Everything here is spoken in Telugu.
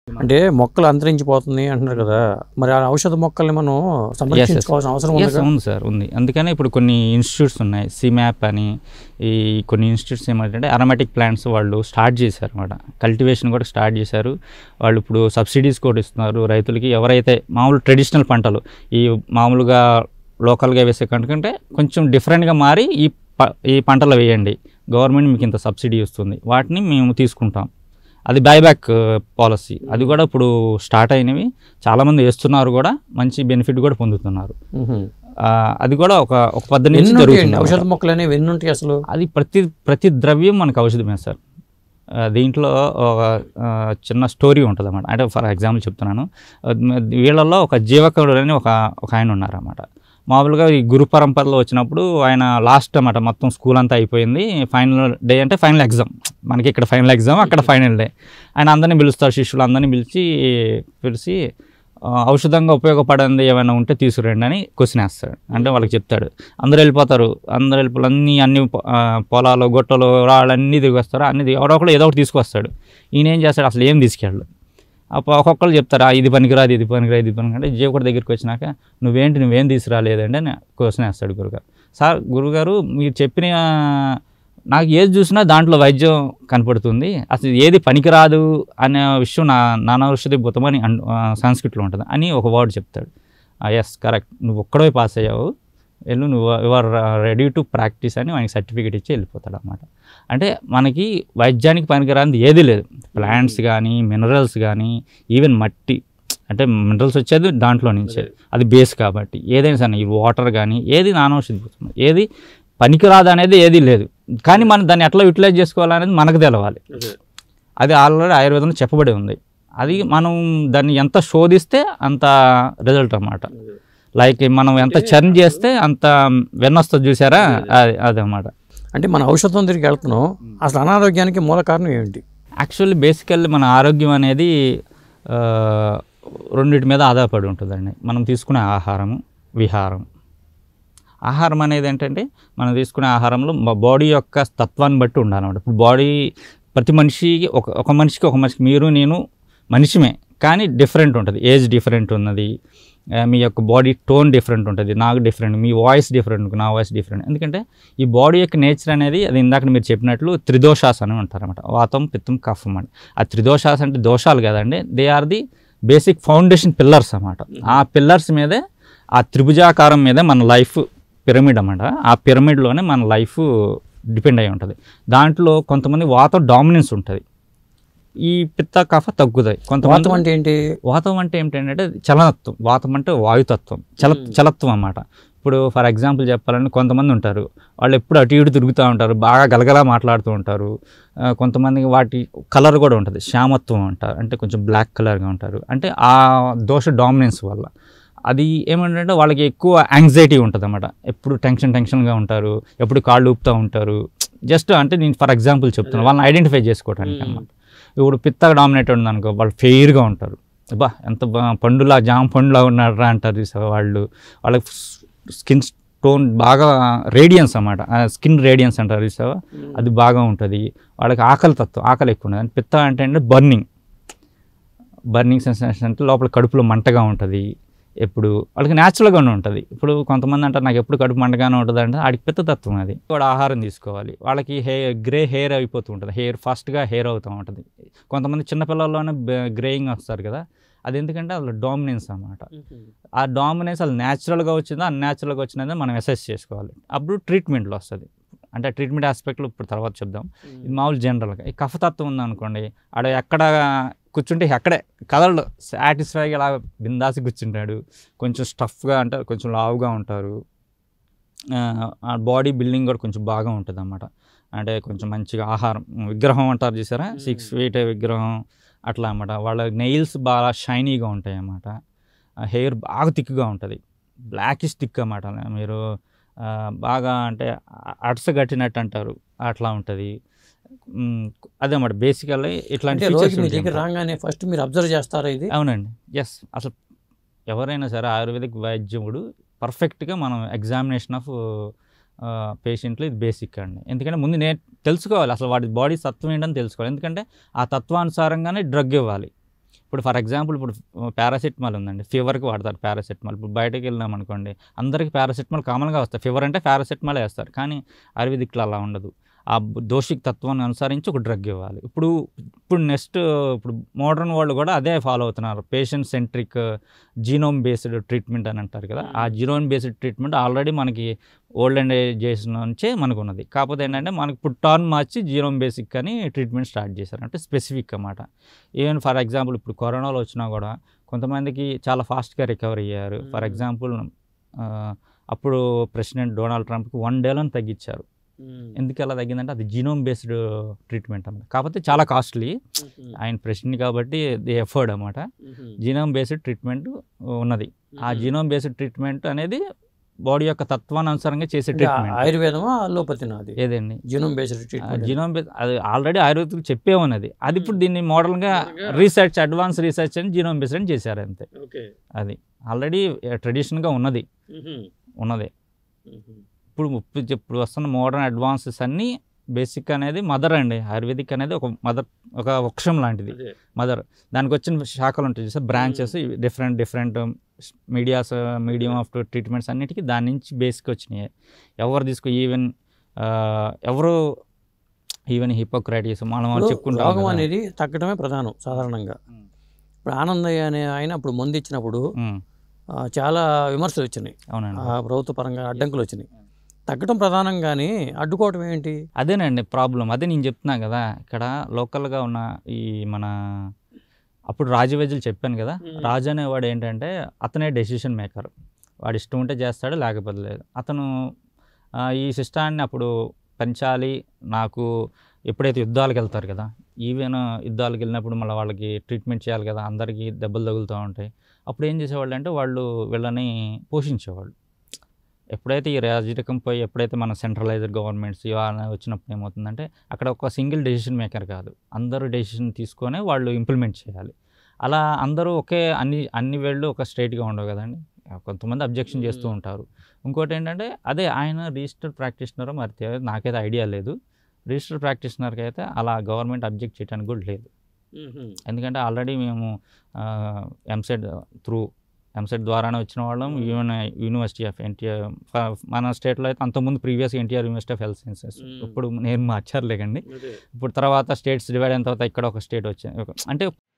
అంటే మొక్కలు అంతరించిపోతుంది అంటున్నారు కదా మరి ఆ ఔషధ మొక్కల్ని మనం సంరక్షించుకోవాల్సిన అవసరం ఉంది Yes, ఉంది సార్ ఉంది అందుకనే ఇప్పుడు కొన్ని ఇన్స్టిట్యూట్స్ ఉన్నాయి సిమ్యాప్ అని ఈ కొన్ని ఇన్స్టిట్యూట్స్ ఏమంటే అరోమాటిక్ ప్లాంట్స్ వాళ్ళు స్టార్ట్ చేశారు అనమాట కల్టివేషన్ కూడా స్టార్ట్ చేశారు వాళ్ళు ఇప్పుడు సబ్సిడీస్ కూడా ఇస్తున్నారు రైతులకి ఎవరైతే మామూలు ట్రెడిషనల్ పంటలు ఈ మామూలుగా లోకల్గా వేసే కంటే కొంచెం డిఫరెంట్గా మారి ఈ ప ఈ పంటలు వేయండి గవర్నమెంట్ మీకు ఇంత సబ్సిడీ ఇస్తుంది వాటిని మేము తీసుకుంటాం అది బైబ్యాక్ పాలసీ అది కూడా ఇప్పుడు స్టార్ట్ అయినవి చాలామంది వేస్తున్నారు కూడా మంచి బెనిఫిట్ కూడా పొందుతున్నారు మ్మ్. ఆ, అది కూడా ఒక ఒక పద్ధతి నుంచి ఎన్ని ఉంటాయండి జరుగుతుంది ఔషధ మొక్కలు అనేవి ఎన్ని ఉంటాయి అసలు అది ప్రతి ప్రతి ద్రవ్యం మనకు ఔషధమే సార్ ఆ, దీంట్లో ఒక ఆ, చిన్న స్టోరీ ఉంటుంది అన్నమాట అంటే ఫర్ ఎగ్జాంపుల్ చెప్తున్నాను ఆ, వీళ్ళల్లో ఒక జీవకుడు అని ఒక ఒక ఆయన ఉన్నారన్నమాట మామూలుగా ఈ గురు పరంపరలో వచ్చినప్పుడు ఆయన లాస్ట్ అన్నమాట మొత్తం స్కూల్ అంతా అయిపోయింది ఫైనల్ డే అంటే ఫైనల్ ఎగ్జామ్ మనకి ఇక్కడ ఫైనల్ ఎగ్జామ్ అక్కడ ఫైనల్ డే ఆయన అందరినీ పిలుస్తారు శిష్యులు అందరినీ పిలిచి పిలిచి ఆ, ఔషధంగా ఉపయోగపడింది ఏమైనా ఉంటే తీసుకురండి అని క్వశ్చన్ వేస్తాడు అంటే వాళ్ళకి చెప్తాడు అందరూ వెళ్ళిపోతారు అందరూ వెళ్ళిపో అన్ని అన్ని పొ- ఆ, పొలాలు గొట్టలు రాళ్ళు అన్నీ తిరిగి వస్తారు అన్ని దిగి- ఎవరో ఒకరు ఏదో ఒకటి తీసుకొస్తాడు ఈయన ఏం చేస్తాడు అసలు ఏం తీసుకెళ్ళడు అప్పుడు ఒక్కొక్కరు చెప్తారు "ఆ, ఇది పనికిరాదు ఇది పనికిరాదు ఇది పనికిరాదు అంటే జీవకుడి దగ్గరికి వచ్చినాక నువ్వేంటి నువ్వేం తీసుకురాలేదండి అని క్వశ్చన్ వేస్తాడు గురుగారు సార్ గురుగారు మీరు చెప్పిన నాకు ఏది చూసినా దాంట్లో వైద్యం కనపడుతుంది అసలు ఏది పనికిరాదు అనే విషయం నా నానౌషధి భూతమని అన్ సంస్కృతిలో ఉంటుంది అని ఒక వర్డ్ చెప్తాడు ఎస్ కరెక్ట్ నువ్వు ఒక్కడే పాస్ అయ్యావు వెళ్ళు నువ్వు యువర్ రెడీ టు ప్రాక్టీస్ అని మనకి సర్టిఫికేట్ ఇచ్చి వెళ్ళిపోతాడు అనమాట అంటే మనకి వైద్యానికి పనికిరానిది ఏది లేదు ప్లాంట్స్ కానీ మినరల్స్ కానీ ఈవెన్ మట్టి అంటే మినరల్స్ వచ్చేది దాంట్లో నుంచే అది బేస్ కాబట్టి ఏదైనా సరే ఈ వాటర్ కానీ ఏది నానౌషధి భూతం ఏది పనికిరాదు అనేది ఏది లేదు కానీ మనం దాన్ని ఎట్లా యూటిలైజ్ చేసుకోవాలనేది మనకు తెలవాలి అది ఆల్రెడీ ఆయుర్వేదంలో చెప్పబడి ఉంది అది మనం దాన్ని ఎంత శోధిస్తే అంత రిజల్ట్ అన్నమాట లైక్ మనం ఎంత చర్న్ చేస్తే అంత వెన్నొస్తుంది చూసారా అది అదన్నమాట అంటే మన ఔషధం దగ్గరికి వెళ్తున్నాం అసలు అనారోగ్యానికి మూల కారణం ఏంటి యాక్చువల్లీ బేసికల్లీ మన ఆరోగ్యం అనేది ఆ, రెండిటి మీద ఆధారపడి ఉంటుందండి మనం తీసుకునే ఆహారము విహారం ఆహారం అనేది ఏంటంటే మనం తీసుకునే ఆహారంలో బాడీ యొక్క తత్వాన్ని బట్టి ఉండాలన్నమాట ఇప్పుడు బాడీ ప్రతి మనిషికి ఒక ఒక మనిషికి ఒక మనిషికి మీరు నేను మనిషిమే కానీ డిఫరెంట్ ఉంటుంది ఏజ్ డిఫరెంట్ ఉన్నది ఆ, మీ యొక్క బాడీ టోన్ డిఫరెంట్ ఉంటుంది నాకు డిఫరెంట్ మీ వాయిస్ డిఫరెంట్ నా వాయిస్ డిఫరెంట్ ఎందుకంటే ఈ బాడీ యొక్క నేచర్ అనేది అది ఇందాక మీరు చెప్పినట్లు త్రిదోషాస్ అని అంటారన్నమాట వాతం పిత్తం కఫం అని ఆ త్రిదోషాస్ అంటే దోషాలు కదండి they are the basic foundation pillars అన్నమాట ఆ పిల్లర్స్ మీదే ఆ త్రిభుజాకారం మీదే మన లైఫ్ పిరమిడ్ అన్నమాట ఆ పిరమిడ్లోనే మన లైఫ్ డిపెండ్ అయి ఉంటుంది దాంట్లో కొంతమంది వాతం డామినెన్స్ ఉంటుంది ఈ పిత్త కఫ తగ్గుతాయి కొంతమంది వాతం అంటే ఏంటి వాతం అంటే ఏంటంటే చలనత్వం వాతం అంటే వాయుతత్వం చల చలత్వం అన్నమాట ఇప్పుడు ఫర్ ఎగ్జాంపుల్ చెప్పాలంటే కొంతమంది ఉంటారు వాళ్ళు ఎప్పుడు అటు ఇటు తిరుగుతూ ఉంటారు బాగా గలగలా మాట్లాడుతూ ఉంటారు ఆ, కొంతమందికి వాటి కలర్ కూడా ఉంటుంది శ్యామత్వం అంటారు అంటే కొంచెం బ్లాక్ కలర్గా ఉంటారు అంటే ఆ దోష డామినెన్స్ వల్ల అది ఏమంటే వాళ్ళకి ఎక్కువ యాంగ్జైటీ ఉంటుంది అన్నమాట ఎప్పుడు టెన్షన్ టెన్షన్గా ఉంటారు ఎప్పుడు కాళ్ళు ఊపుతూ ఉంటారు జస్ట్ అంటే నేను ఫర్ ఎగ్జాంపుల్ చెప్తున్నాను వాళ్ళని ఐడెంటిఫై చేసుకోవడానికి అన్నమాట ఇప్పుడు పిత్త డామినేట్ ఉంది అనుకో వాళ్ళు ఫెయిర్గా ఉంటారు బా ఎంత బా పండులా జామ పండులా ఉన్నారా అంటారు చూసావా వాళ్ళు వాళ్ళకి స్కిన్ టోన్ బాగా రేడియన్స్ అన్నమాట స్కిన్ రేడియన్స్ అంటారు చూసావా అది బాగా ఉంటుంది వాళ్ళకి ఆకలి తత్వం ఆకలి ఎక్కువ ఉంటుంది పిత్త అంటే అంటే బర్నింగ్ బర్నింగ్ సెన్సేషన్ అంటే లోపల కడుపులో మంటగా ఉంటుంది ఎప్పుడు వాళ్ళకి న్యాచురల్గానే ఉంటుంది ఇప్పుడు కొంతమంది అంటారు నాకు ఎప్పుడు కడుపు మంటగానే ఉంటుంది అంటే ఆడికి పిత్తతత్వం అది కూడా ఆహారం తీసుకోవాలి వాళ్ళకి హెయిర్ గ్రే హెయిర్ అయిపోతూ ఉంటుంది హెయిర్ ఫాస్ట్గా హెయిర్ అవుతూ ఉంటుంది కొంతమంది చిన్నపిల్లల్లోనే గ్రేయింగ్ వస్తారు కదా అది ఎందుకంటే అసలు డామినెన్స్ అన్నమాట ఆ డామినెన్స్ అది న్యాచురల్గా వచ్చిందా అన్యాచురల్గా వచ్చినదా మనం అసెస్ చేసుకోవాలి అప్పుడు ట్రీట్మెంట్లో వస్తుంది అంటే ట్రీట్మెంట్ ఆస్పెక్ట్లో ఇప్పుడు తర్వాత చెప్దాం ఇది మామూలు జనరల్గా ఈ కఫతత్వం ఉందనుకోండి ఆడ ఎక్కడ కూర్చుంటే అక్కడే కదలడు సాటిస్ఫైగా ఇలా బిందాసి కూర్చుంటాడు కొంచెం స్టఫ్గా అంటే కొంచెం లావుగా ఉంటారు ఆ బాడీ బిల్డింగ్ కూడా కొంచెం బాగా ఉంటుంది అన్నమాట అంటే కొంచెం మంచిగా ఆహారం విగ్రహం అంటారు చూసారా సిక్స్ ఫీట్ విగ్రహం అట్లా అన్నమాట వాళ్ళ నెయిల్స్ బాగా షైనీగా ఉంటాయి అన్నమాట హెయిర్ బాగా థిక్గా ఉంటుంది బ్లాకిష్ థిక్ అన్నమాట మీరు ఆ, బాగా అంటే అడస కట్టినట్టు అంటారు అట్లా ఉంటుంది అదే అన్నమాట బేసికల్లీ ఇట్లాంటి అంటే features రోజు మీ ఉంటాయి దగ్గర అన్నమాట. రాగానే ఫస్ట్ మీరు అబ్జర్వ్ చేస్తారా ఇది అవునండి ఎస్ అసలు ఎవరైనా సరే ఆయుర్వేదిక్ వైద్యముడు పర్ఫెక్ట్గా మనం ఎగ్జామినేషన్ ఆఫ్ పేషెంట్లు ఇది బేసిక్ అండి ఎందుకంటే ముందు నేను తెలుసుకోవాలి అసలు వాడి బాడీ తత్వం ఏంటని తెలుసుకోవాలి ఎందుకంటే ఆ తత్వానుసారంగానే డ్రగ్ ఇవ్వాలి ఇప్పుడు ఫర్ ఎగ్జాంపుల్ ఇప్పుడు పారాసిటమాల్ ఉందండి ఫీవర్కి వాడతారు పారాసిటమాల్ ఇప్పుడు బయటకు వెళ్ళినాం అనుకోండి అందరికీ పారాసిటమాల్ కామన్గా వస్తాయి ఫీవర్ అంటే పారాసిటమాల్ వేస్తారు కానీ ఆయుర్వేదిక్లో అలా ఉండదు ఆ దోషిక తత్వాన్ని అనుసరించి ఒక డ్రగ్ ఇవ్వాలి ఇప్పుడు ఇప్పుడు నెక్స్ట్ ఇప్పుడు మోడర్న్ వాళ్ళు కూడా అదే ఫాలో అవుతున్నారు patient centric genome based treatment అని అంటారు కదా ఆ జీనోమ్ బేస్డ్ ట్రీట్మెంట్ ఆల్రెడీ మనకి ఓల్డ్ అండ్ ఏజేషన్ నుంచే మనకు ఉన్నది కాకపోతే ఏంటంటే మనకి ఇప్పుడు టర్న్ మార్చి జీనోమ్ బేసిక్ అని ట్రీట్మెంట్ స్టార్ట్ చేశారు అంటే స్పెసిఫిక్ అన్నమాట ఈవెన్ ఫర్ ఎగ్జాంపుల్ ఇప్పుడు కరోనాలో వచ్చినా కూడా కొంతమందికి చాలా ఫాస్ట్గా రికవర్ అయ్యారు ఫర్ ఎగ్జాంపుల్ అప్పుడు ప్రెసిడెంట్ డొనాల్డ్ ట్రంప్కి వన్ డేలను తగ్గించారు ఎందుకు అలా తగ్గిందంటే అది జీనోమ్ బేస్డ్ ట్రీట్మెంట్ అన్నమాట కాకపోతే చాలా కాస్ట్లీ ఆయన ప్రెసిడెంట్ కాబట్టి ది ఎఫర్డ్ అనమాట జీనోమ్ బేస్డ్ ట్రీట్మెంట్ ఉన్నది ఆ జీనోమ్ బేస్డ్ ట్రీట్మెంట్ అనేది బాడీ యొక్క తత్వానుసారంగా చేసే ట్రీట్మెంట్ ఆయుర్వేదమా అలోపతినా అది ఏదండి genome based treatment genome base అది ఆల్రెడీ ఆయుర్వేదిక్ చెప్పే ఉన్నది అది ఇప్పుడు దీన్ని మోడల్గా రీసెర్చ్ అడ్వాన్స్ రీసెర్చ్ అని జీనోమ్ బేస్డ్ అని చేశారు అంతే ఓకే అది ఆల్రెడీ ట్రెడిషనల్గా ఉన్నది ఉన్నది ఇప్పుడు ఇప్పుడు ఇప్పుడు వస్తున్న మోడర్న్ అడ్వాన్సెస్ అన్నీ బేసిక్ అనేది మదర్ అండి ఆయుర్వేదిక్ అనేది ఒక మదర్ ఒక వృక్షం లాంటిది మదర్ దానికి వచ్చిన శాఖలు ఉంటాయి sir branches different different medias medium of treatments అన్నిటికీ దాని నుంచి బేసిక్ వచ్చినాయి ఎవరు తీసుకో ఈవెన్ ఎవరు ఈవెన్ హిపోక్రాటిస్ మనం ఇప్పుడు చెప్పుకుంటాం రోగం కదా. అనేది తగ్గడమే ప్రధానం సాధారణంగా ఇప్పుడు ఆనందయ్య అనే ఆయన అప్పుడు మందు ఇచ్చినప్పుడు ఉమ్, ఆ, చాలా విమర్శలు వచ్చినాయి అవునండి ఆ ప్రభుత్వ పరంగా అడ్డంకులు వచ్చినాయి తగ్గడం ప్రధానం కానీ అడ్డుకోవటం ఏంటి అదేనండి ప్రాబ్లం అదే నేను చెప్తున్నా కదా ఇక్కడ లోకల్గా ఉన్న ఈ మన అప్పుడు రాజవైద్యులు చెప్పాను కదా మ్మ్. రాజు అనేవాడు ఏంటంటే అతనే డెసిషన్ మేకర్ వాడు ఇష్టం ఉంటే చేస్తాడు లేకపోతే లేదు అతను ఆ, ఈ సిస్టాన్ని అప్పుడు పెంచాలి నాకు ఎప్పుడైతే యుద్ధాలకు వెళ్తారు కదా ఈవెన్ యుద్ధాలకు వెళ్ళినప్పుడు మళ్ళీ వాళ్ళకి ట్రీట్మెంట్ చేయాలి కదా అందరికీ దెబ్బలు తగులుతూ ఉంటాయి అప్పుడు ఏం చేసేవాళ్ళు అంటే వాళ్ళు వీళ్ళని పోషించేవాళ్ళు ఎప్పుడైతే ఈ రాజరికం పోయి ఎప్పుడైతే మన సెంట్రలైజ్డ్ గవర్నమెంట్స్ ఇవన్నీ వచ్చినప్పుడు ఏమవుతుందంటే అక్కడ ఒక సింగిల్ డెసిషన్ మేకర్ కాదు అందరూ డెసిషన్ తీసుకొని వాళ్ళు ఇంప్లిమెంట్ చేయాలి అలా అందరూ ఒకే అన్ని అన్ని వేళ్ళు ఒక స్ట్రైట్గా ఉండవు కదండి కొంతమంది అబ్జెక్షన్ చేస్తూ ఉంటారు ఇంకోటి ఏంటంటే అదే ఆయన రిజిస్టర్డ్ ప్రాక్టీషనర్ మరి తె- నాకైతే ఐడియా లేదు రిజిస్టర్డ్ ప్రాక్టీషనర్కి అయితే అలా గవర్నమెంట్ అబ్జెక్ట్ చేయడానికి కూడా లేదు ఎందుకంటే ఆల్రెడీ మేము ఎంసెట్ త్రూ ఎంసెట్ ద్వారానే వచ్చిన వాళ్ళం యూని యూనివర్సిటీ ఆఫ్ ఎన్టీఆర్ మన స్టేట్లో అయితే అంతకుముందు previous NTR university of health sciences Mm. ఇప్పుడు నేను మార్చారులేకండి ఇప్పుడు తర్వాత స్టేట్స్ డివైడ్ అయిన తర్వాత ఇక్కడ ఒక స్టేట్ వచ్చింది ఒక- అంటే